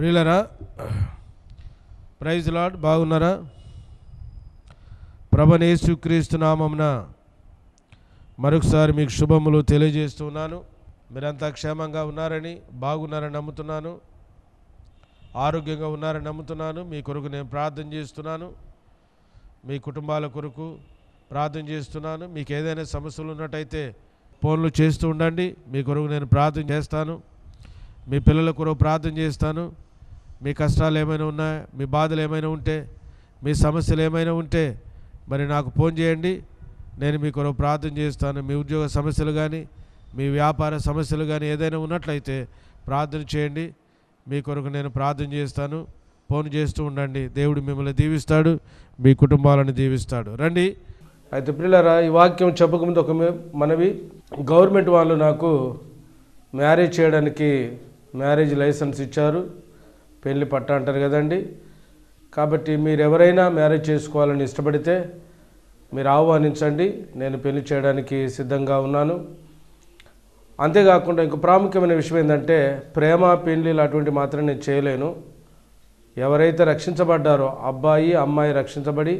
ప్రియులరా praise lord బాగున్నారా ప్రభనేసు క్రీస్తు నామమున మరొకసారి మీకు శుభములు తెలియజేస్తున్నాను మీరంతా క్షేమంగా ఉన్నారని బాగున్నారని నమ్ముతున్నాను ఆరోగ్యంగా ఉన్నారని నమ్ముతున్నాను మీ కొరకు నేను ప్రార్థన చేస్తున్నాను మీ కుటుంబాల కొరకు ప్రార్థన చేస్తున్నాను మీకు ఏదైనా సమస్యలు ఉన్నట్టయితే ఫోన్లు చేస్తూ ఉండండి మీ కొరకు నేను ప్రార్థన చేస్తాను మీ పిల్లల కొరకు ప్రార్థన చేస్తాను మీ కష్టాలు ఏమైనా ఉన్నాయా మీ బాధలు ఏమైనా ఉంటే మీ సమస్యలు ఏమైనా ఉంటే మరి నాకు ఫోన్ చేయండి నేను మీ కొరకు ప్రార్థన చేస్తాను మీ ఉద్యోగ సమస్యలు కానీ మీ వ్యాపార సమస్యలు కానీ ఏదైనా ఉన్నట్లయితే ప్రార్థన చేయండి మీ కొరకు నేను ప్రార్థన చేస్తాను ఫోన్ చేస్తూ ఉండండి దేవుడు మిమ్మల్ని దీవిస్తాడు మీ కుటుంబాలను దీవిస్తాడు రండి అయితే పిల్లరా ఈ వాక్యం చెప్పకముందు ఒక మే- మనవి గవర్నమెంట్ వాళ్ళు నాకు మ్యారేజ్ చేయడానికి మ్యారేజ్ లైసెన్స్ ఇచ్చారు పెళ్లి పట్ట అంటారు కదండి కాబట్టి మీరు ఎవరైనా మ్యారేజ్ చేసుకోవాలని ఇష్టపడితే మీరు ఆహ్వానించండి నేను పెళ్లి చేయడానికి సిద్ధంగా ఉన్నాను అంతేకాకుండా ఇంకో ప్రాముఖ్యమైన విషయం ఏంటంటే ప్రేమ పెళ్లిలు అటువంటి మాత్రం నేను చేయలేను ఎవరైతే రక్షించబడ్డారో అబ్బాయి అమ్మాయి రక్షించబడి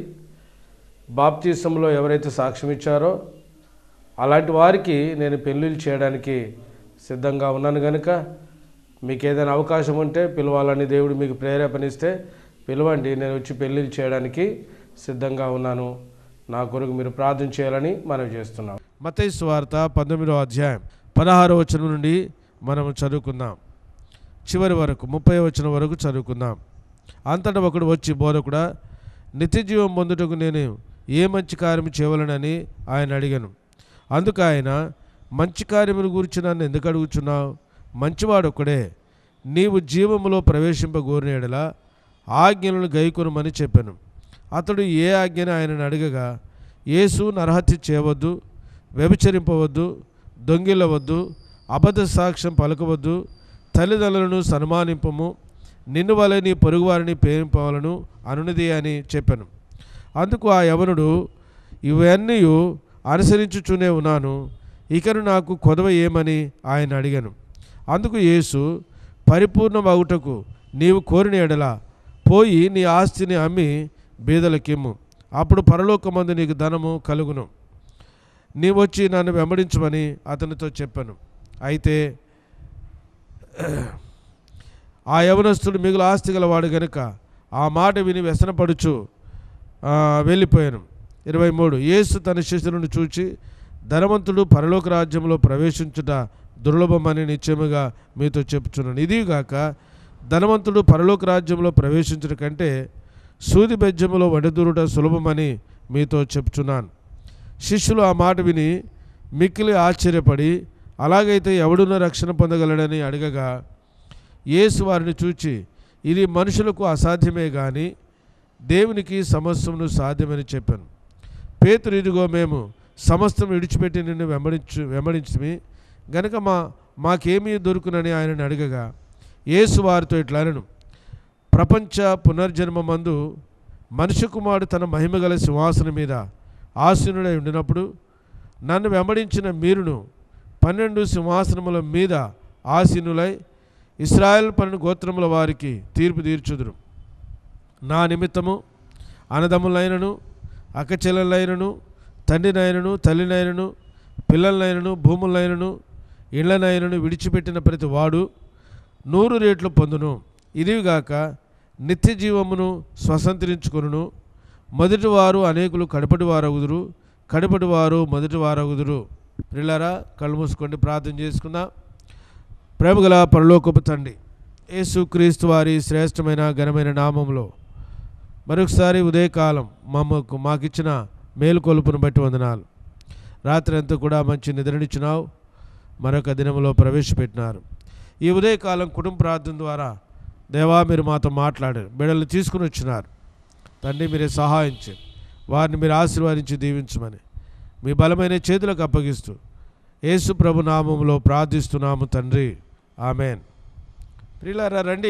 బాప్తీసంలో ఎవరైతే సాక్ష్యం ఇచ్చారో అలాంటి వారికి నేను పెళ్ళిళ్ళు చేయడానికి సిద్ధంగా ఉన్నాను కనుక మీకు ఏదైనా అవకాశం ఉంటే పిలవాలని దేవుడు మీకు ప్రేరేపణిస్తే పిలవండి నేను వచ్చి పెళ్ళిళ్ళు చేయడానికి సిద్ధంగా ఉన్నాను నా కొరకు మీరు ప్రార్థన చేయాలని మనం చేస్తున్నాం మతై స్వార్త పంతొమ్మిదో అధ్యాయం పదహారో వచనం నుండి మనం చదువుకుందాం చివరి వరకు ముప్పై వచనం వరకు చదువుకుందాం అంతటా ఒకడు వచ్చి బోధకుడా నిత్య జీవం పొందుటకు నేను ఏ మంచి కార్యం చేయవలనని ఆయన అడిగాను అందుకు ఆయన మంచి కార్యముల గురించి నన్ను ఎందుకు అడుగుచున్నావు మంచివాడు ఒక్కడే నీవు జీవములో ప్రవేశింపగోరిన ఎడల ఆజ్ఞలను గైకొనమని చెప్పాను అతడు ఏ ఆజ్ఞను ఆయనను అడగగా యేసు నరహత్య చేయవద్దు వ్యభిచరింపవద్దు దొంగిలవద్దు అబద్ధ సాక్ష్యం పలకవద్దు తల్లిదండ్రులను సన్మానింపము నిన్ను వలె నీ పొరుగువారిని ప్రేమింపవలను అనునిది అని చెప్పాను అందుకు ఆ యవనుడు ఇవన్నీ అనుసరించుచునే ఉన్నాను ఇకను నాకు కొదవ ఏమని ఆయన అడిగాను అందుకు యేసు పరిపూర్ణమగుటకు నీవు కోరిన ఎడల పోయి నీ ఆస్తిని అమ్మి బీదలకిమ్ము అప్పుడు పరలోకమందు నీకు ధనము కలుగును నీవు వచ్చి నన్ను వెంబడించమని అతనితో చెప్పాను అయితే ఆ యవనస్తుడు మిగులు ఆస్తి గలవాడు గనుక ఆ మాట విని వ్యసనపడుచు ఆ, వెళ్ళిపోయాను ఇరవై మూడు యేసు తన శిష్యులను చూచి ధనవంతుడు పరలోక రాజ్యంలో ప్రవేశించుట దుర్లభమని నిశ్చయముగా మీతో చెప్పుచున్నాను ఇదిగాక ధనవంతుడు పరలోక రాజ్యంలో ప్రవేశించుట కంటే సూది బెజ్జములో వడదూరుట సులభమని మీతో చెప్తున్నాను శిష్యులు ఆ మాట విని మిక్కిలి ఆశ్చర్యపడి అలాగైతే ఎవడున రక్షణ పొందగలడని అడగగా యేసు వారిని చూచి ఇది మనుషులకు అసాధ్యమే కానీ దేవునికి సమస్తమును సాధ్యమని చెప్పాను పేతురు ఇదిగో మేము సమస్తం విడిచిపెట్టి నిన్ను వెంబడించు వెంబడించుమి గనక మా మాకేమీ దొరుకునని ఆయనను అడగగా యేసు వారితో ఇట్లా అనను ప్రపంచ పునర్జన్మ మందు మనిషి కుమారుడు తన మహిమగల సింహాసనం మీద ఆసీనుడై ఉండినప్పుడు నన్ను వెంబడించిన మీరును పన్నెండు సింహాసనముల మీద ఆసీనులై ఇస్రాయల్ పన్నెండు గోత్రముల వారికి తీర్పు తీర్చుదురు నా నిమిత్తము అన్నదమ్ములైనను అక్కచెల్లెలైనను తండ్రినైనను తల్లినైనను పిల్లలైనను భూములైనను ఇళ్లనైనను విడిచిపెట్టిన ప్రతి వాడు నూరు రేట్లు పొందును ఇదిగాక నిత్య జీవమును స్వతంత్రించుకొనును మొదటి వారు అనేకులు కడపటి వారగుదురు కడపటి వారు మొదటి వారగుదురు పిల్లరా కళ్ళు మూసుకోండి ప్రార్థన చేసుకుందాం ప్రేమగల పరలోకపు తండ్రి యేసుక్రీస్తు వారి శ్రేష్టమైన ఘనమైన నామంలో మరొకసారి ఉదయకాలం మమ్మకు మాకిచ్చిన మేలుకొలుపును బట్టి వందనాలు రాత్రి అంతా కూడా మంచి నిద్రనిచ్చినావు మరొక దినంలో ప్రవేశపెట్టినారు ఈ ఉదయకాలం కుటుంబ ప్రార్థన ద్వారా దేవా మీరు మాతో మాట్లాడారు బిడ్డలు తీసుకుని వచ్చినారు తండ్రి మీరే సహాయం చేయండి వారిని మీరు ఆశీర్వాదించి దీవించమని మీ బలమైన చేతులకు అప్పగిస్తూ యేసు ప్రభు నామంలో ప్రార్థిస్తున్నాము తండ్రి ఆమెన్ ప్రియులారా రండి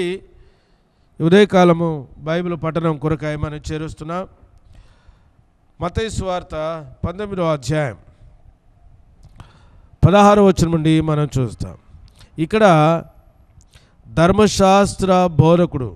ఈ ఉదయకాలము బైబిల్ పఠనం కొరకాయ మనం చేరుస్తున్నాం మతయి సువార్త పంతొమ్మిదవ అధ్యాయం పదహారవ వచనం నుండి మనం చూస్తాం ఇక్కడ ధర్మశాస్త్ర బోధకుడు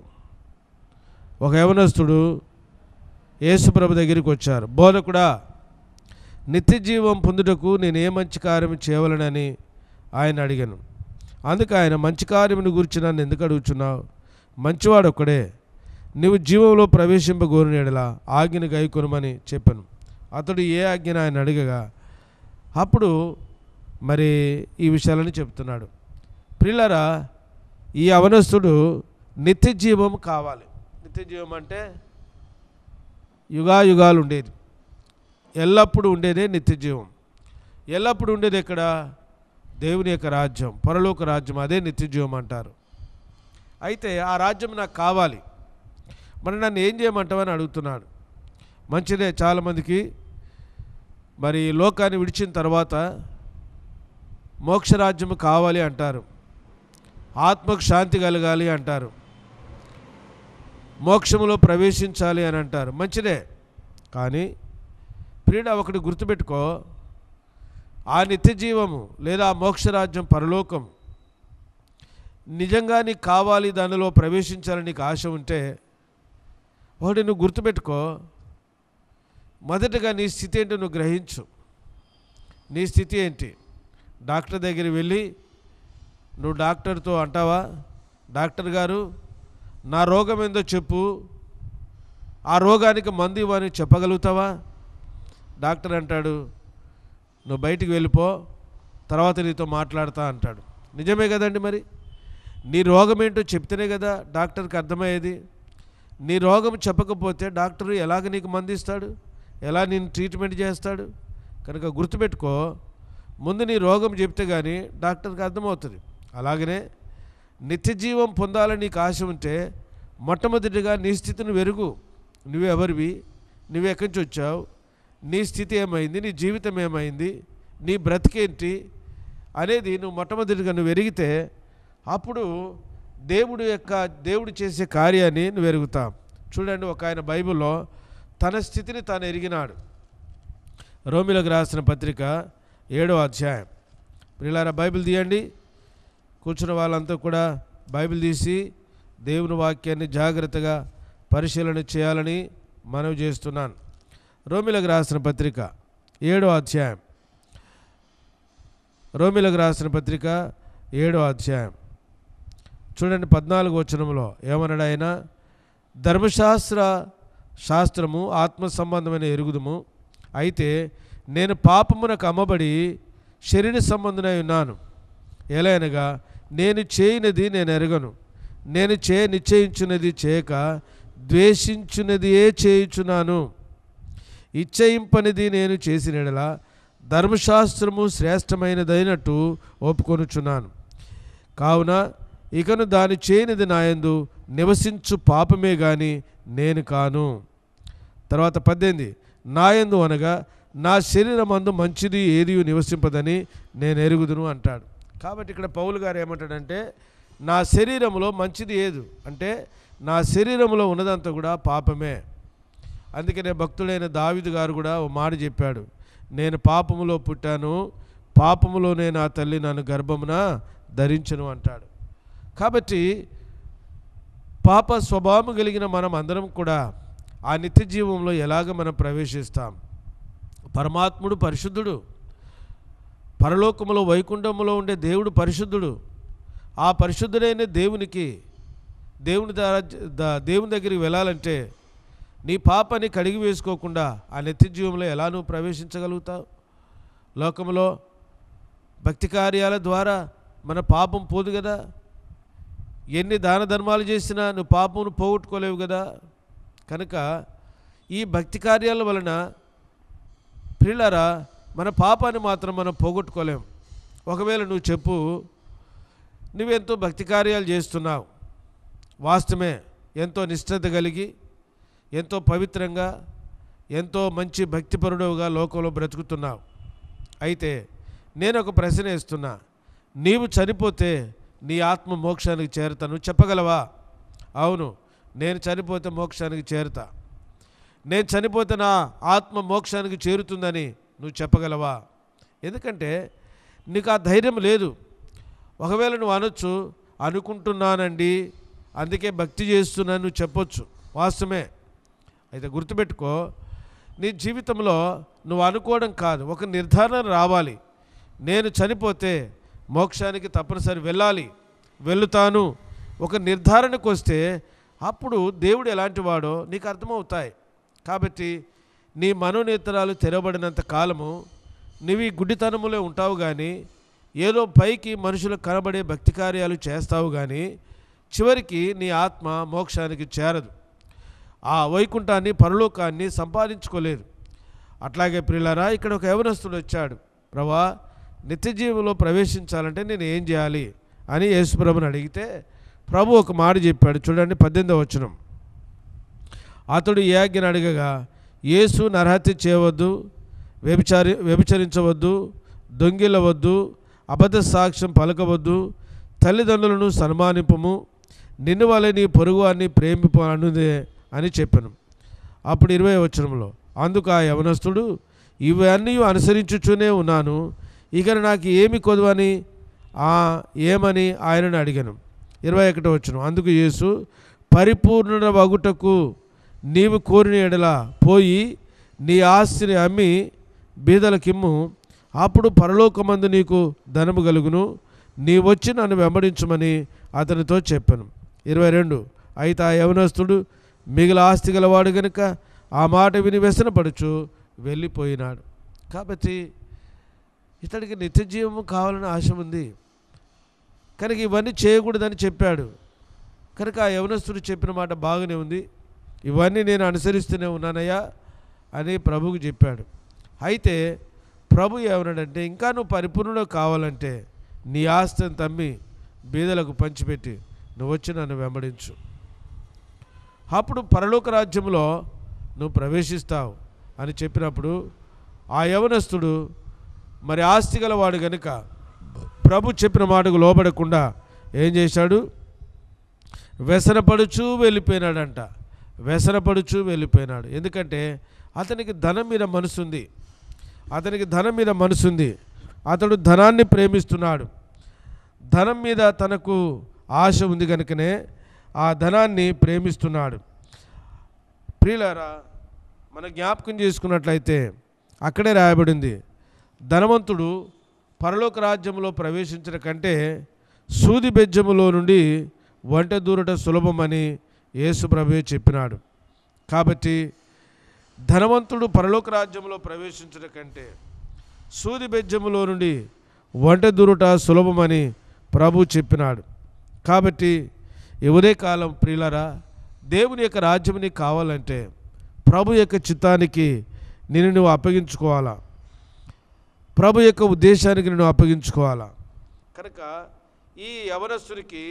ఒక యవనస్తుడు యేసుప్రభు దగ్గరికి వచ్చారు బోధకుడా నిత్య జీవం పొందుటకు నేను ఏ మంచి కార్యం చేయవలనని ఆయన అడిగాను అందుకు ఆయన మంచి కార్యమును గురించి నన్ను ఎందుకు అడుగుచున్నావు మంచివాడు ఒక్కడే నీవు జీవంలో ప్రవేశింపగోరిన ఎడల ఆజ్ఞను గైకొనమని చెప్పాను అతడు ఏ ఆజ్ఞను ఆయన అడిగగా అప్పుడు మరి ఈ విషయాలని చెప్తున్నాడు ప్రిల్లరా ఈ అవనస్తుడు నిత్య జీవం కావాలి నిత్య జీవం అంటే యుగాయుగాలు ఉండేది ఎల్లప్పుడూ ఉండేదే నిత్య జీవం ఎల్లప్పుడూ ఉండేది ఎక్కడ దేవుని యొక్క రాజ్యం పరలోక రాజ్యం అదే నిత్య జీవం అంటారు అయితే ఆ రాజ్యం నాకు కావాలి మరి నన్ను ఏం చేయమంటావని అడుగుతున్నాడు మంచిదే చాలామందికి మరి లోకాన్ని విడిచిన తర్వాత మోక్షరాజ్యం కావాలి అంటారు ఆత్మకు శాంతి కలగాలి అంటారు మోక్షములో ప్రవేశించాలి అని అంటారు మంచిదే కానీ ప్రియుడ ఒకటి గుర్తుపెట్టుకో ఆ నిత్య జీవము లేదా ఆ మోక్షరాజ్యం పరలోకం నిజంగా నీకు కావాలి దానిలో ప్రవేశించాలని నీకు ఆశ ఉంటే ఒకటి నువ్వు గుర్తుపెట్టుకో మొదటగా నీ స్థితి ఏంటో నువ్వు గ్రహించు నీ స్థితి ఏంటి డాక్టర్ దగ్గరికి వెళ్ళి నువ్వు డాక్టర్తో అంటావా డాక్టర్ గారు నా రోగం ఏందో చెప్పు ఆ రోగానికి మందు ఇవ్వని చెప్పగలుగుతావా డాక్టర్ అంటాడు నువ్వు బయటికి వెళ్ళిపో తర్వాత నీతో మాట్లాడతా అంటాడు నిజమే కదండి మరి నీ రోగం ఏంటో చెప్తేనే కదా డాక్టర్కి అర్థమయ్యేది నీ రోగం చెప్పకపోతే డాక్టర్ ఎలాగ నీకు మందిస్తాడు ఎలా నేను ట్రీట్మెంట్ చేస్తాడు కనుక గుర్తుపెట్టుకో ముందు నీ రోగం చెప్తే కానీ డాక్టర్కి అర్థమవుతుంది అలాగనే నిత్య జీవం పొందాలని నీకు ఆశ ఉంటే మొట్టమొదటిగా నీ స్థితిని వెరుగు నువ్వెవరివి నువ్వు ఎక్కడి నుంచి వచ్చావు నీ స్థితి ఏమైంది నీ జీవితం ఏమైంది నీ బ్రతికేంటి అనేది నువ్వు మొట్టమొదటిగా నువ్వు ఎరిగితే అప్పుడు దేవుడు యొక్క దేవుడు చేసే కార్యాన్ని నువ్వు ఎరుగుతావు చూడండి ఒక ఆయన బైబిల్లో తన స్థితిని తాను ఎరిగినాడు రోమిలకు రాసిన పత్రిక ఏడో అధ్యాయం ప్రిలారా బైబిల్ తీయండి కూర్చున్న వాళ్ళంతా కూడా బైబిల్ తీసి దేవుని వాక్యాన్ని జాగ్రత్తగా పరిశీలన చేయాలని మనవి చేస్తున్నాను రోమిలకు రాసిన పత్రిక ఏడో అధ్యాయం రోమిలకు రాసిన పత్రిక ఏడో అధ్యాయం చూడండి పద్నాలుగు వచనంలో ఏమన్నాడు ఆయన ధర్మశాస్త్ర శాస్త్రము ఆత్మ సంబంధమైన ఎరుగుదుము అయితే నేను పాపమునకు అమ్మబడి శరీర సంబంధనై ఉన్నాను ఎలా అనగా నేను చేయనిది నేను ఎరగను నేను చే నిశ్చయించున్నది చేయక ద్వేషించున్నదియే చేయుచున్నాను ఇచ్చయింపనిది నేను చేసినడలా ధర్మశాస్త్రము శ్రేష్టమైనదైనట్టు ఒప్పుకొనుచున్నాను కావున ఇకను దాని చేయనిది నాయందు నివసించు పాపమే గాని నేను కాను తర్వాత పద్దెనిమిది నాయందు అనగా నా శరీరమందు మంచిది ఏది నివసింపదని నేను ఎరుగుదును అంటాడు కాబట్టి ఇక్కడ పౌలు గారు ఏమంటాడంటే నా శరీరంలో మంచిది ఏదు అంటే నా శరీరంలో ఉన్నదంతా కూడా పాపమే అందుకనే భక్తుడైన దావిదు గారు కూడా ఓ మాట చెప్పాడు నేను పాపములో పుట్టాను పాపములోనే నా తల్లి నన్ను గర్భమున ధరించను అంటాడు కాబట్టి పాప స్వభావం కలిగిన మనం అందరం కూడా ఆ నిత్య జీవంలో ఎలాగ మనం ప్రవేశిస్తాం పరమాత్ముడు పరిశుద్ధుడు పరలోకములో వైకుంఠములో ఉండే దేవుడు పరిశుద్ధుడు ఆ పరిశుద్ధుడైన దేవునికి దేవుని ద్వారా ద- దేవుని దగ్గరికి వెళ్ళాలంటే నీ పాపాన్ని కడిగి వేసుకోకుండా ఆ నిత్య జీవంలో ఎలా నువ్వు ప్రవేశించగలుగుతావు లోకంలో భక్తి కార్యాల ద్వారా మన పాపం పోదు కదా ఎన్ని దాన ధర్మాలు చేసినా నువ్వు పాపమును పోగొట్టుకోలేవు కదా కనుక ఈ భక్తి కార్యాల వలన ప్రియులారా మన పాపాన్ని మాత్రం మనం పోగొట్టుకోలేం ఒకవేళ నువ్వు చెప్పు నువ్వెంతో భక్తి కార్యాలు చేస్తున్నావు వాస్తవమే ఎంతో నిష్ఠత కలిగి ఎంతో పవిత్రంగా ఎంతో మంచి భక్తిపరుడుగా లోకంలో బ్రతుకుతున్నావు అయితే నేను ఒక ప్రశ్న వేస్తున్నా నీవు చనిపోతే నీ ఆత్మ మోక్షానికి చేరుతా నువ్వు చెప్పగలవా అవును నేను చనిపోతే మోక్షానికి చేరుతా నేను చనిపోతే నా ఆత్మ మోక్షానికి చేరుతుందని నువ్వు చెప్పగలవా ఎందుకంటే నీకు ఆ ధైర్యం లేదు ఒకవేళ నువ్వు అనొచ్చు అనుకుంటున్నానండి అందుకే భక్తి చేస్తున్నాను నువ్వు చెప్పొచ్చు వాస్తవమే అయితే గుర్తుపెట్టుకో నీ జీవితంలో నువ్వు అనుకోవడం కాదు ఒక నిర్ధారణ రావాలి నేను చనిపోతే మోక్షానికి తప్పనిసరి వెళ్ళాలి వెళుతాను ఒక నిర్ధారణకు వస్తే అప్పుడు దేవుడు ఎలాంటి వాడో నీకు అర్థమవుతాయి కాబట్టి నీ మనోనేతరాలు తెరవబడినంత కాలము నువ్వు ఈ గుడ్డితనములో ఉంటావు కానీ ఏదో పైకి మనుషులకు కనబడే భక్తి కార్యాలు చేస్తావు కానీ చివరికి నీ ఆత్మ మోక్షానికి చేరదు ఆ వైకుంఠాన్ని పరలోకాన్ని సంపాదించుకోలేదు అట్లాగే ప్రియులారా ఇక్కడ ఒక యవనస్తుడు వచ్చాడు ప్రభా నిత్య జీవంలో ప్రవేశించాలంటే నేను ఏం చేయాలి అని యేసుప్రభుని అడిగితే ప్రభు ఒక మాట చెప్పాడు చూడండి పద్దెనిమిదవ వచనం అతడు ఏ ఆజ్ఞను అడగగా యేసు నరహత్య చేయవద్దు వ్యభిచారి వ్యభిచరించవద్దు దొంగిలవద్దు అబద్ధ సాక్ష్యం పలకవద్దు తల్లిదండ్రులను సన్మానింపము నిన్ను వలె నీ పొరుగువాన్ని ప్రేమిపు అనుదే అని చెప్పాను అప్పుడు ఇరవై వచనంలో అందుకు ఆ యవనస్తుడు ఇవన్నీ అనుసరించుచూనే ఉన్నాను ఇక నాకు ఏమి కొదువని ఆ ఏమని ఆయనను అడిగాను ఇరవై ఒకటో వచ్చును అందుకు యేసు పరిపూర్ణ వగుటకు నీవు కోరిన ఎడల పోయి నీ ఆస్తిని అమ్మి బీదలకిమ్ము అప్పుడు పరలోకమందు నీకు ధనము కలుగును నీ వచ్చి నన్ను వెంబడించమని అతనితో చెప్పాను ఇరవై రెండు అయితే ఆ యవనస్తుడు మిగిలిన ఆస్తి గలవాడు గనుక ఆ మాట విని వ్యసనపడుచు వెళ్ళిపోయినాడు కాబట్టి ఇతడికి నిత్య జీవము కావాలని ఆశ ఉంది కనుక ఇవన్నీ చేయకూడదని చెప్పాడు కనుక ఆ యవనస్తుడు చెప్పిన మాట బాగానే ఉంది ఇవన్నీ నేను అనుసరిస్తూనే ఉన్నానయ్యా అని ప్రభువుకు చెప్పాడు అయితే ప్రభు ఏమన్నాడంటే ఇంకా నువ్వు పరిపూర్ణ కావాలంటే నీ ఆస్తిని తమ్మి బీదలకు పంచిపెట్టి నువ్వు వచ్చి నన్ను వెంబడించు అప్పుడు పరలోక రాజ్యంలో నువ్వు ప్రవేశిస్తావు అని చెప్పినప్పుడు ఆ యవనస్తుడు మరి ఆస్తి గలవాడు గనుక ప్రభు చెప్పిన మాటకు లోబడకుండా ఏం చేశాడు వ్యసనపడుచూ వెళ్ళిపోయినాడంట వ్యసనపడుచూ వెళ్ళిపోయినాడు ఎందుకంటే అతనికి ధనం మీద మనసుంది అతనికి ధనం మీద మనసుంది అతడు ధనాన్ని ప్రేమిస్తున్నాడు ధనం మీద తనకు ఆశ ఉంది కనుకనే ఆ ధనాన్ని ప్రేమిస్తున్నాడు ప్రియులారా మన జ్ఞాపకం చేసుకున్నట్లయితే అక్కడే రాయబడింది ధనవంతుడు పరలోక రాజ్యంలో ప్రవేశించిన కంటే సూది బెజ్జములో నుండి వంట దూరట సులభమని యేసు ప్రభువే చెప్పినాడు కాబట్టి ధనవంతుడు పరలోక రాజ్యంలో ప్రవేశించడం కంటే సూది బెజ్జములో నుండి వంట దూరుట సులభమని ప్రభు చెప్పినాడు కాబట్టి ఈ ఉదయకాలం ప్రియులరా దేవుని యొక్క రాజ్యం నీకు కావాలంటే ప్రభు యొక్క చిత్తానికి నేను నువ్వు అప్పగించుకోవాలా ప్రభు యొక్క ఉద్దేశానికి నేను అప్పగించుకోవాలా కనుక ఈ యవనస్తుడికి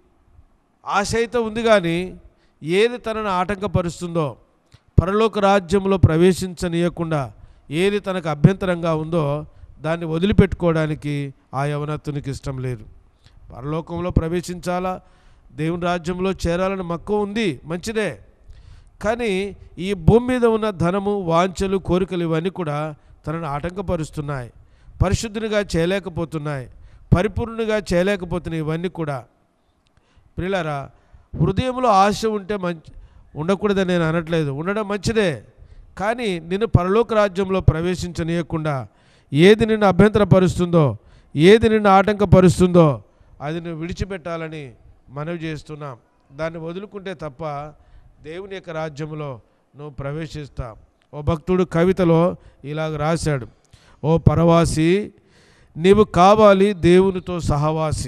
ఆశ అయితే ఉంది కానీ ఏది తనను ఆటంకపరుస్తుందో పరలోక రాజ్యంలో ప్రవేశించనీయకుండా ఏది తనకు అభ్యంతరంగా ఉందో దాన్ని వదిలిపెట్టుకోవడానికి ఆ యవనత్తునికి ఇష్టం లేదు పరలోకంలో ప్రవేశించాలా దేవుని రాజ్యంలో చేరాలని మక్కువ ఉంది మంచిదే కానీ ఈ భూమి మీద ఉన్న ధనము వాంఛలు కోరికలు ఇవన్నీ కూడా తనను ఆటంకపరుస్తున్నాయి పరిశుద్ధునిగా చేయలేకపోతున్నాయి పరిపూర్ణునిగా చేయలేకపోతున్నాయి ఇవన్నీ కూడా ప్రియులారా హృదయంలో ఆశ ఉంటే మంచి ఉండకూడదని నేను అనట్లేదు ఉండడం మంచిదే కానీ నిన్ను పరలోక రాజ్యంలో ప్రవేశించనీయకుండా ఏది నిన్ను అభ్యంతరపరుస్తుందో ఏది నిన్ను ఆటంకపరుస్తుందో అది నువ్వు విడిచిపెట్టాలని మనవి చేస్తున్నాం దాన్ని వదులుకుంటే తప్ప దేవుని యొక్క రాజ్యంలో నువ్వు ప్రవేశిస్తా ఓ భక్తుడు కవితలో ఇలాగ రాశాడు ఓ పరవాసి నీవు కావాలి దేవునితో సహవాసి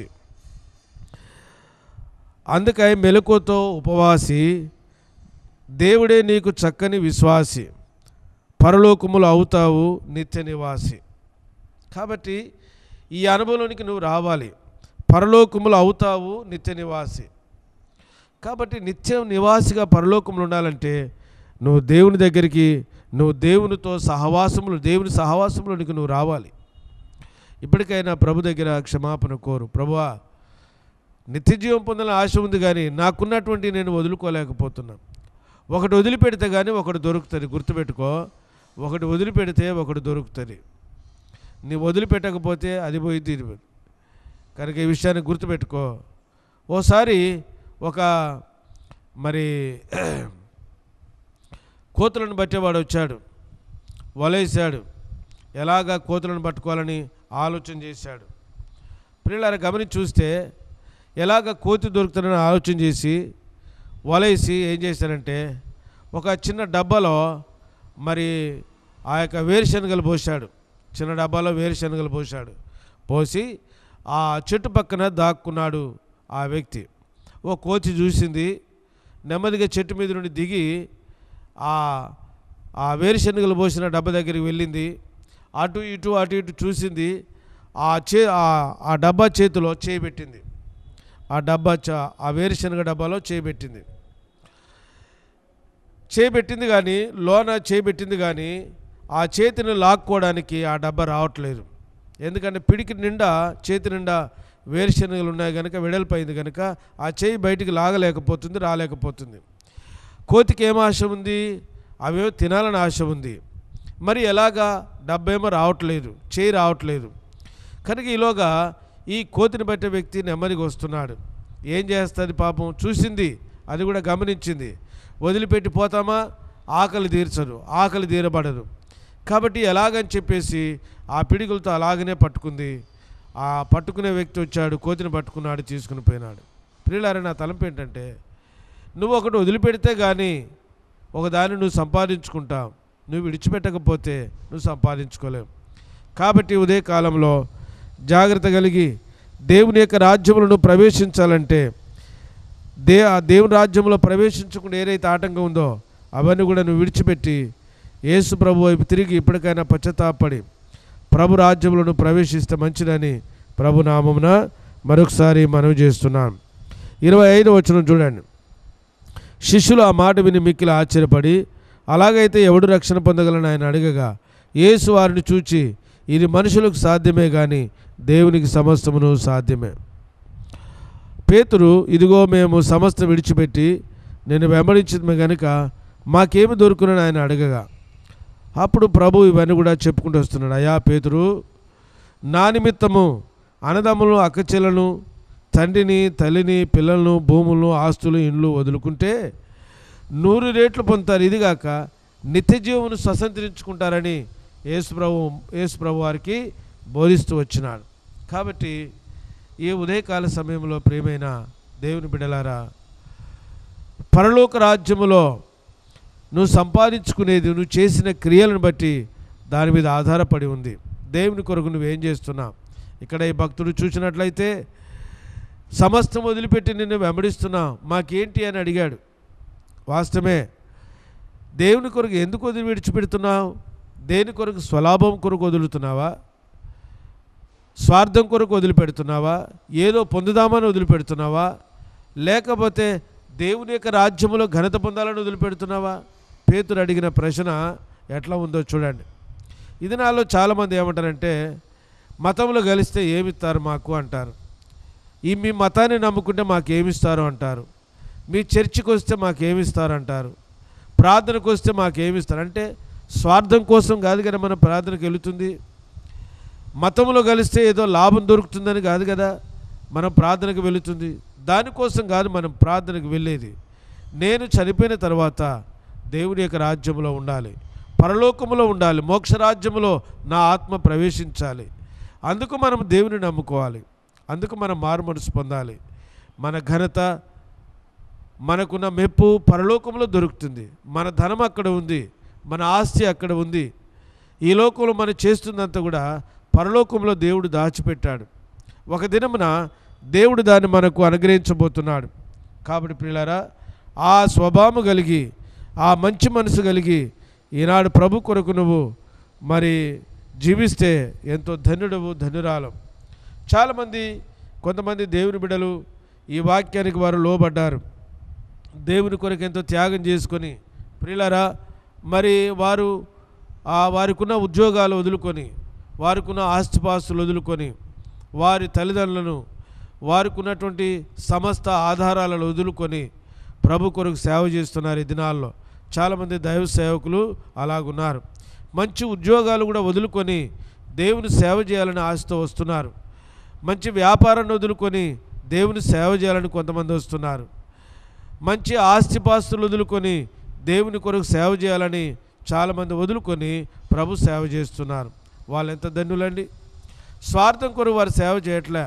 అందుకై మెలకుతో ఉపవాసి దేవుడే నీకు చక్కని విశ్వాసి పరలోకములు అవుతావు నిత్య నివాసి కాబట్టి ఈ అనుభవంలోనికి నువ్వు రావాలి పరలోకములు అవుతావు నిత్య నివాసి కాబట్టి నిత్యం నివాసిగా పరలోకములు ఉండాలంటే నువ్వు దేవుని దగ్గరికి నువ్వు దేవునితో సహవాసములు దేవుని సహవాసములోనికి నువ్వు రావాలి ఇప్పటికైనా ప్రభు దగ్గర క్షమాపణ కోరు ప్రభువా నిత్య జీవం పొందాలని ఆశ ఉంది కానీ నాకున్నటువంటి నేను వదులుకోలేకపోతున్నా ఒకటి వదిలిపెడితే కానీ ఒకటి దొరుకుతుంది గుర్తుపెట్టుకో ఒకటి వదిలిపెడితే ఒకటి దొరుకుతుంది నీ వదిలిపెట్టకపోతే అది పోయింది ఇది పోయింది కనుక ఈ విషయాన్ని గుర్తుపెట్టుకో ఓసారి ఒక మరి కోతులను బట్టేవాడు వచ్చాడు వలేశాడు ఎలాగా కోతులను పట్టుకోవాలని ఆలోచన చేశాడు పిల్లల గమనించి చూస్తే ఎలాగ కోతి దొరుకుతుందని ఆలోచన చేసి వలేసి ఏం చేశాడంటే ఒక చిన్న డబ్బాలో మరి ఆ యొక్క వేరుశనగలు పోశాడు చిన్న డబ్బాలో వేరుశనగలు పోశాడు పోసి ఆ చెట్టు పక్కన దాక్కున్నాడు ఆ వ్యక్తి ఓ కోతి చూసింది నెమ్మదిగా చెట్టు మీద నుండి దిగి ఆ ఆ వేరుశనగలు పోసిన డబ్బా దగ్గరికి వెళ్ళింది అటు ఇటు అటు ఇటు చూసింది ఆ చే ఆ- ఆ డబ్బా చేతిలో చేయబెట్టింది ఆ డబ్బా చ ఆ వేరుశనగ డబ్బాలో చేయబెట్టింది చేయబెట్టింది కానీ లోన చేయబెట్టింది కానీ ఆ చేతిని లాక్కోవడానికి ఆ డబ్బా రావట్లేదు ఎందుకంటే పిడికి నిండా చేతి నిండా వేరుశనగలు ఉన్నాయి కనుక వెడల్పోయింది కనుక ఆ చేయి బయటికి లాగలేకపోతుంది రాలేకపోతుంది కోతికి ఏం ఆశ ఉంది అవేమో తినాలని ఆశ ఉంది మరి ఎలాగా డబ్బేమో రావట్లేదు చేయి రావట్లేదు కనుక ఈలోగా ఈ కోతిని పట్టే వ్యక్తి నెమ్మదిగా వస్తున్నాడు ఏం చేస్తుంది పాపం చూసింది అది కూడా గమనించింది వదిలిపెట్టి పోతామా ఆకలి తీర్చదు ఆకలి తీరబడదు కాబట్టి ఎలాగని చెప్పేసి ఆ పిడిగులతో అలాగనే పట్టుకుంది ఆ పట్టుకునే వ్యక్తి వచ్చాడు కోతిని పట్టుకున్నాడు తీసుకుని పోయినాడు ప్రియులారా నా తలంపు ఏంటంటే నువ్వు ఒకటి వదిలిపెడితే కానీ ఒక దాన్ని నువ్వు సంపాదించుకుంటావు నువ్వు విడిచిపెట్టకపోతే నువ్వు సంపాదించుకోలేవు కాబట్టి ఉదయ కాలంలో జాగ్రత్త కలిగి దేవుని యొక్క రాజ్యములను నువ్వు ప్రవేశించాలంటే దే ఆ దేవుని రాజ్యంలో ప్రవేశించకుండా ఏదైతే ఆటంకం ఉందో అవన్నీ కూడా నువ్వు విడిచిపెట్టి యేసు ప్రభు వైపు తిరిగి ఇప్పటికైనా పశ్చాత్తాపడి ప్రభు రాజ్యంలో నువ్వు ప్రవేశిస్తే మంచిదని ప్రభు నామమున మరొకసారి మనవి చేస్తున్నాను ఇరవై ఐదు వచనం చూడండి శిష్యులు ఆ మాట విని మిక్కిలి ఆశ్చర్యపడి అలాగైతే ఎవడు రక్షణ పొందగలని ఆయన అడగగా యేసు వారిని చూచి ఇది మనుషులకు సాధ్యమే కానీ దేవునికి సమస్తమును సాధ్యమే పేతురు ఇదిగో మేము సమస్త విడిచిపెట్టి నేను వెంబడించింది గనుక మాకేమి దొరుకునని ఆయన అడగగా అప్పుడు ప్రభు ఇవన్నీ కూడా చెప్పుకుంటూ వస్తున్నాడు అయా పేతురు నా నిమిత్తము అన్నదమ్ములు అక్కచెలను తండ్రిని తల్లిని పిల్లలను భూములను ఆస్తులు ఇండ్లు వదులుకుంటే నూరు రేట్లు పొందుతారు ఇదిగాక నిత్య జీవమును స్వతంత్రించుకుంటారని యేసు ప్రభు యేసు ప్రభు వారికి బోధిస్తూ వచ్చినాడు కాబట్టి ఈ ఉదయకాల సమయంలో ప్రియమైన దేవుని బిడలారా పరలోక రాజ్యములో నువ్వు సంపాదించుకునేది నువ్వు చేసిన క్రియలను బట్టి దాని మీద ఆధారపడి ఉంది దేవుని కొరకు నువ్వేం చేస్తున్నావు ఇక్కడ ఈ భక్తుడు చూసినట్లయితే సమస్తం వదిలిపెట్టి నిన్ను వెంబడిస్తున్నావు మాకేంటి అని అడిగాడు వాస్తవమే దేవుని కొరకు ఎందుకు వదిలి విడిచిపెడుతున్నావు దేని కొరకు స్వలాభం కొరకు వదులుతున్నావా స్వార్థం కొరకు వదిలిపెడుతున్నావా ఏదో పొందుదామని వదిలిపెడుతున్నావా లేకపోతే దేవుని యొక్క రాజ్యములో ఘనత పొందాలని వదిలిపెడుతున్నావా పేతురు అడిగిన ప్రశ్న ఎట్లా ఉందో చూడండి ఇది నాలో చాలామంది ఏమంటారంటే మతంలో కలిస్తే ఏమిస్తారు మాకు అంటారు ఈ మీ మతాన్ని నమ్ముకుంటే మాకేమిస్తారు అంటారు మీ చర్చికి వస్తే మాకేమిస్తారు అంటారు ప్రార్థనకు వస్తే మాకేమిస్తారు అంటే స్వార్థం కోసం కాదు కదా మన ప్రార్థనకు వెళుతుంది మతంలో కలిస్తే ఏదో లాభం దొరుకుతుందని కాదు కదా మనం ప్రార్థనకు వెళుతుంది దానికోసం కాదు మనం ప్రార్థనకు వెళ్ళేది నేను చనిపోయిన తర్వాత దేవుని యొక్క రాజ్యంలో ఉండాలి పరలోకములో ఉండాలి మోక్ష రాజ్యములో నా ఆత్మ ప్రవేశించాలి అందుకు మనం దేవుని నమ్ముకోవాలి అందుకు మనం మారు మనసు పొందాలి మన ఘనత మనకున్న మెప్పు పరలోకంలో దొరుకుతుంది మన ధనం అక్కడ ఉంది మన ఆస్తి అక్కడ ఉంది ఈ లోకంలో మనం చేస్తుందంతా కూడా పరలోకంలో దేవుడు దాచిపెట్టాడు ఒక దినమున దేవుడు దాన్ని మనకు అనుగ్రహించబోతున్నాడు కాబట్టి ప్రియులారా ఆ స్వభావం కలిగి ఆ మంచి మనసు కలిగి ఈనాడు ప్రభు కొరకు నువ్వు మరి జీవిస్తే ఎంతో ధన్యుడవు ధన్యురాలం చాలామంది కొంతమంది దేవుని బిడలు ఈ వాక్యానికి వారు లోబడ్డారు దేవుని కొరకు ఎంతో త్యాగం చేసుకొని ప్రియులారా మరి వారు ఆ వారికున్న ఉద్యోగాలు వదులుకొని వారికున్న ఆస్తిపాస్తులు వదులుకొని వారి తల్లిదండ్రులను వారికి ఉన్నటువంటి సమస్త ఆధారాలను వదులుకొని ప్రభు కొరకు సేవ చేస్తున్నారు ఈ దినాల్లో చాలామంది దైవ సేవకులు అలాగున్నారు మంచి ఉద్యోగాలు కూడా వదులుకొని దేవుని సేవ చేయాలని ఆశతో వస్తున్నారు మంచి వ్యాపారాన్ని వదులుకొని దేవుని సేవ చేయాలని కొంతమంది వస్తున్నారు మంచి ఆస్తిపాస్తులు వదులుకొని దేవుని కొరకు సేవ చేయాలని చాలామంది వదులుకొని ప్రభు సేవ చేస్తున్నారు వాళ్ళు ఎంత ధన్యులండి స్వార్థం కొరకు వారు సేవ చేయట్లే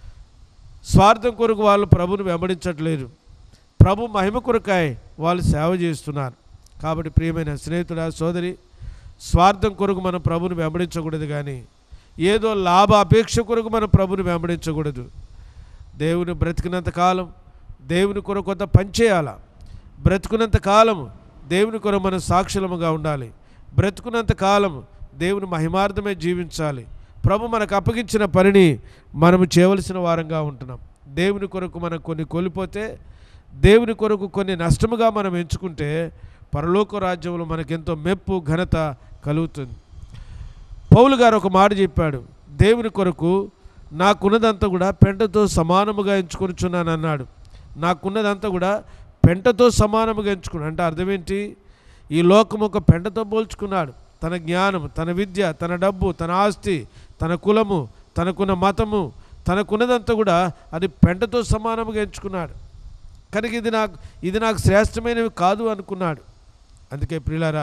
స్వార్థం కొరకు వాళ్ళు ప్రభుని వెంబడించట్లేదు ప్రభు మహిమ కొరకాయ వాళ్ళు సేవ చేస్తున్నారు కాబట్టి ప్రియమైన స్నేహితుడా సోదరి స్వార్థం కొరకు మనం ప్రభుని వెంబడించకూడదు కానీ ఏదో లాభ అపేక్ష కొరకు మనం ప్రభుని వెంబడించకూడదు దేవుని బ్రతికినంత కాలం దేవుని కొరకు కొంత పనిచేయాల బ్రతుకున్నంత కాలం దేవుని కొరకు మనం సాక్షులముగా ఉండాలి బ్రతుకున్నంత కాలం దేవుని మహిమార్థమే జీవించాలి ప్రభు మనకు అప్పగించిన పనిని మనము చేయవలసిన వారంగా ఉంటున్నాం దేవుని కొరకు మనం కొన్ని కోల్పోతే దేవుని కొరకు కొన్ని నష్టముగా మనం ఎంచుకుంటే పరలోక రాజ్యంలో మనకెంతో మెప్పు ఘనత కలుగుతుంది పౌలు గారు ఒక మాట చెప్పాడు దేవుని కొరకు నాకున్నదంతా కూడా పెంటతో సమానముగా ఎంచుకొనిచున్నాను అన్నాడు నాకున్నదంతా కూడా పెంటతో సమానముగా ఎంచుకున్నాడు అంటే అర్థం ఏంటి ఈ లోకం ఒక పెంటతో పోల్చుకున్నాడు తన జ్ఞానం తన విద్య తన డబ్బు తన ఆస్తి తన కులము తనకున్న మతము తనకున్నదంతా కూడా అది పెంటతో సమానముగా ఎంచుకున్నాడు కనుక ఇది నాకు ఇది నాకు శ్రేష్టమైనవి కాదు అనుకున్నాడు అందుకే ప్రియులారా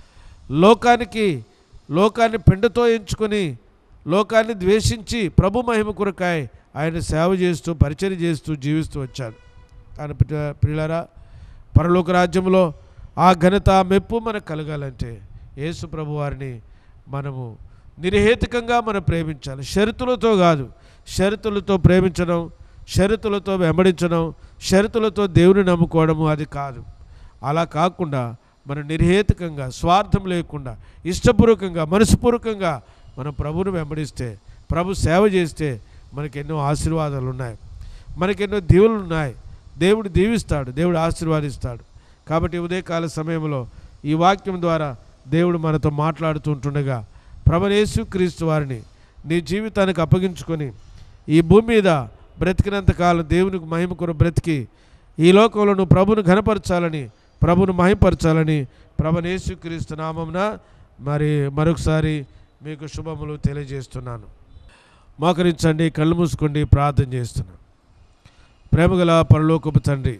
లోకానికి లోకాన్ని పెండతో ఎంచుకొని లోకాన్ని ద్వేషించి ప్రభు మహిమ కొరకాయ ఆయన సేవ చేస్తూ పరిచయం చేస్తూ జీవిస్తూ వచ్చాడు కానీ ప్రియ- ప్రియులారా పరలోక రాజ్యంలో ఆ ఘనత ఆ మెప్పు మనకు కలగాలంటే యేసు ప్రభు వారిని మనము నిర్హేతుకంగా మనం ప్రేమించాలి షరతులతో కాదు షరతులతో ప్రేమించడం షరతులతో వెంబడించడం షరతులతో దేవుని నమ్ముకోవడము అది కాదు అలా కాకుండా మనం నిర్హేతుకంగా స్వార్థం లేకుండా ఇష్టపూర్వకంగా మనస్పూర్వకంగా మనం ప్రభువును వెంబడిస్తే ప్రభు సేవ చేస్తే మనకి ఎన్నో ఆశీర్వాదాలు ఉన్నాయి మనకెన్నో దీవులు ఉన్నాయి దేవుడు దీవిస్తాడు దేవుడు ఆశీర్వాదిస్తాడు కాబట్టి ఉదయకాల సమయంలో ఈ వాక్యం ద్వారా దేవుడు మనతో మాట్లాడుతూ ఉంటుండగా ప్రభనేసు క్రీస్తు వారిని నీ జీవితానికి అప్పగించుకొని ఈ భూమి మీద బ్రతికినంత కాలం దేవునికి మహిమ కొర బ్రతికి ఈ లోకంలో నువ్వు ప్రభును ఘనపరచాలని ప్రభును మహిమపరచాలని ప్రభనేసు క్రీస్తు నామంన మరి మరొకసారి మీకు శుభములు తెలియజేస్తున్నాను మోకరించండి కళ్ళు మూసుకోండి ప్రార్థన చేస్తున్నాను ప్రేమగల పరలోకపు తండ్రి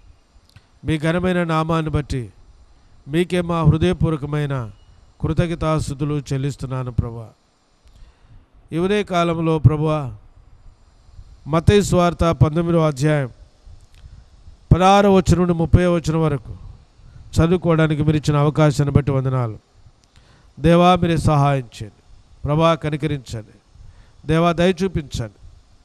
మీ ఘనమైన నామాన్ని బట్టి మీకే మా హృదయపూర్వకమైన కృతజ్ఞతాస్థుతులు చెల్లిస్తున్నాను ప్రభా ఈ ఉదయ కాలంలో ప్రభా మతయి స్వార్త పంతొమ్మిదో అధ్యాయం పదహారు వచ్చిన నుండి ముప్పై వచ్చిన వరకు చదువుకోవడానికి మీరు ఇచ్చిన అవకాశాన్ని బట్టి వందనాలు దేవా మీరే సహాయం చేయండి ప్రభా కనికరించండి దేవా దయ చూపించండి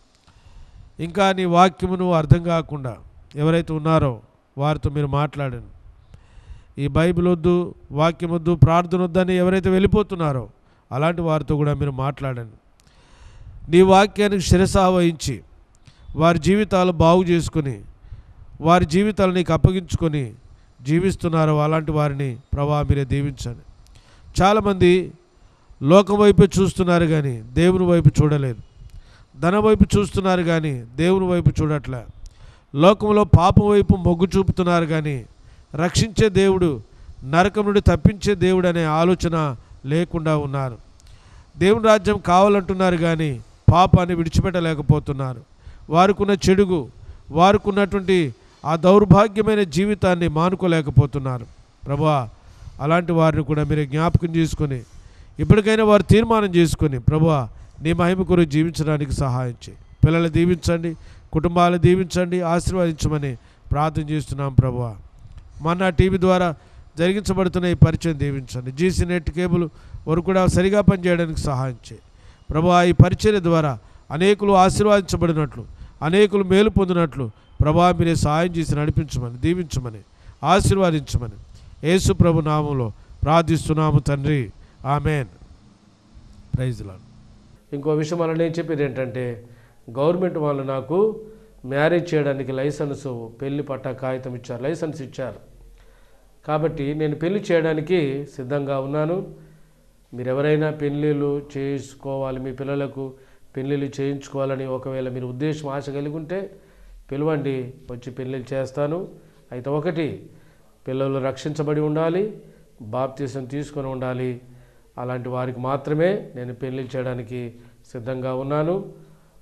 ఇంకా నీ వాక్యమును అర్థం కాకుండా ఎవరైతే ఉన్నారో వారితో మీరు మాట్లాడండి ఈ బైబిల్ వద్దు వాక్యం వద్దు ప్రార్థన వద్దని ఎవరైతే వెళ్ళిపోతున్నారో అలాంటి వారితో కూడా మీరు మాట్లాడండి నీ వాక్యానికి శిరస వహించి వారి జీవితాలు బాగు చేసుకొని వారి జీవితాలు నీకు అప్పగించుకొని జీవిస్తున్నారో అలాంటి వారిని ప్రభా మీరే దీవించండి చాలామంది లోకం వైపు చూస్తున్నారు కానీ దేవుని వైపు చూడలేదు ధన వైపు చూస్తున్నారు కానీ దేవుని వైపు చూడట్లే లోకంలో పాపం వైపు మొగ్గు చూపుతున్నారు కానీ రక్షించే దేవుడు నరకం నుండి తప్పించే దేవుడు అనే ఆలోచన లేకుండా ఉన్నారు దేవుని రాజ్యం కావాలంటున్నారు కానీ పాపాన్ని విడిచిపెట్టలేకపోతున్నారు వారికున్న చెడుగు వారికున్నటువంటి ఆ దౌర్భాగ్యమైన జీవితాన్ని మానుకోలేకపోతున్నారు ప్రభా అలాంటి వారిని కూడా మీరు జ్ఞాపకం చేసుకొని ఇప్పటికైనా వారు తీర్మానం చేసుకొని ప్రభా నీ మహిమ కొరకు జీవించడానికి సహాయం చేయి పిల్లలు దీవించండి కుటుంబాలు దీవించండి ఆశీర్వదించమని ప్రార్థన చేస్తున్నాం ప్రభువా మొన్న టీవీ ద్వారా జరిగించబడుతున్న ఈ పరిచయం దీవించండి జీసీ నెట్ కేబుల్ వారు కూడా సరిగా పనిచేయడానికి సహాయం చేయి ప్రభు ఈ పరిచర్య ద్వారా అనేకులు ఆశీర్వదించబడినట్లు అనేకులు మేలు పొందినట్లు ప్రభా మీరే సహాయం చేసి నడిపించమని దీవించమని ఆశీర్వదించమని యేసు ప్రభు నామంలో ప్రార్థిస్తున్నాము తండ్రి ఆమెన్ ప్రైజ్ లాడ్ ఇంకో విషయం అలా నేను చెప్పేది ఏంటంటే గవర్నమెంట్ వాళ్ళు నాకు మ్యారేజ్ చేయడానికి లైసెన్స్ పెళ్లి పట్టా కాగితం ఇచ్చారు లైసెన్స్ ఇచ్చారు కాబట్టి నేను పెళ్లి చేయడానికి సిద్ధంగా ఉన్నాను మీరు ఎవరైనా పెళ్ళిళ్ళు చేసుకోవాలి మీ పిల్లలకు పెళ్ళిళ్ళు చేయించుకోవాలని ఒకవేళ మీరు ఉద్దేశం ఆశ కలిగి ఉంటే పిలవండి వచ్చి పెళ్ళిళ్ళు చేస్తాను అయితే ఒకటి పిల్లలు రక్షించబడి ఉండాలి బాప్తీసం తీసుకొని ఉండాలి అలాంటి వారికి మాత్రమే నేను పెళ్ళిళ్ళు చేయడానికి సిద్ధంగా ఉన్నాను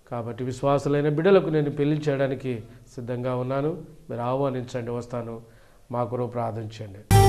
కాబట్టి విశ్వాసులైన బిడ్డలకు నేను పెళ్లి చేయడానికి సిద్ధంగా ఉన్నాను మీరు ఆహ్వానించండి వస్తాను మా కొరకు ప్రార్థించండి